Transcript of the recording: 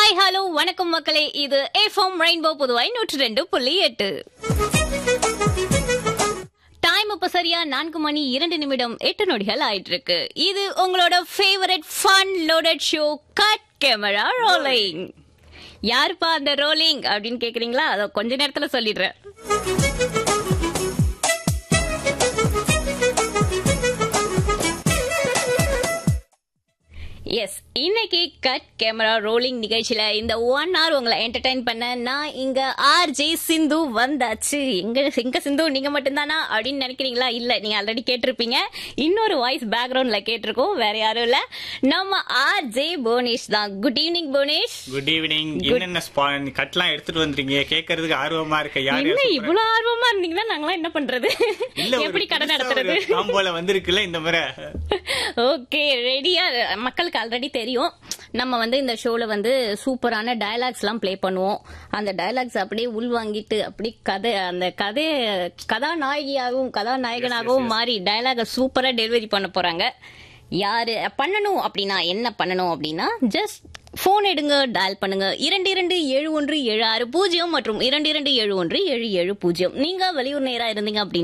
Hi hello வணக்கம் மக்களே இது எஃப்எம் ரெயின்போ புதுவாய் நூற்றி ரெண்டு புள்ளி எட்டு டைம் இப்ப சரியா நான்கு மணி இரண்டு நிமிடம் எட்டு நொடிகள் ஆயிட்டு இருக்கு இது உங்களோட favourite fun loaded show cut camera rolling யாருப்பா அந்த ரோலிங் அப்படின்னு கேக்குறீங்களா அதை கொஞ்ச நேரத்துல சொல்லிடுறேன் எஸ் இன்னைக்கு கட் கேமரா ரோலிங் நிகழ்ச்சியில இந்த ஒன் ஹவர் உங்களை என்டர்டைன் பண்ண நான் இங்க ஆர்ஜே சிந்து வந்தாச்சு எங்க எங்க சிந்து நீங்க மட்டும்தானா அப்படின்னு நினைக்கிறீங்களா இல்ல நீங்க ஆல்ரெடி கேட்டிருப்பீங்க இன்னொரு வாய்ஸ் பேக்ரவுண்ட்ல கேட்டிருக்கோம் வேற யாரும் இல்ல நம்ம ஆர்ஜே புவனேஷ் தான் good evening Bhuvanesh good evening என்னென்ன ஸ்பா கட்லாம் எடுத்துட்டு வந்திருக்கீங்க கேட்கறதுக்கு ஆர்வமா இருக்கு யார் என்ன யார் சொல்றா? இவ்வளவு ஆர்வமா இருந்தீங்கன்னா நாங்களாம் என்ன பண்றது இல்ல ஒரு எப்படி கடை புதுசா நடத்துறது ஒரு காம்போல வந்திருக்குல்ல இந்த முறை ஓகே ரெடியா மக்களுக்கு ஆல்ரெடி தெரியும் நம்ம வந்து இந்த ஷோல வந்து சூப்பரான டயலாக்ஸ் எல்லாம் ப்ளே பண்ணுவோம் அந்த டயலாக்ஸ் அப்படியே உள்வாங்கிட்டு அப்படி கதை அந்த கதை கதாநாயகியாகவும் கதாநாயகனாகவும் மாறி டயலாக சூப்பரா டெலிவரி பண்ண போறாங்க யாரு பண்ணணும் அப்படின்னா என்ன பண்ணணும் அப்படின்னா ஜஸ்ட் போன் எடுங்க டயல் பண்ணுங்க இரண்டு இரண்டு ஏழு ஒன்று ஏழு ஆறு பூஜ்ஜியம் மற்றும் இரண்டு இரண்டு ஏழு ஒன்று ஏழு ஏழு பூஜ்ஜியம் நீங்க வெளியூர் நேரா இருந்தீங்க அப்படின்னா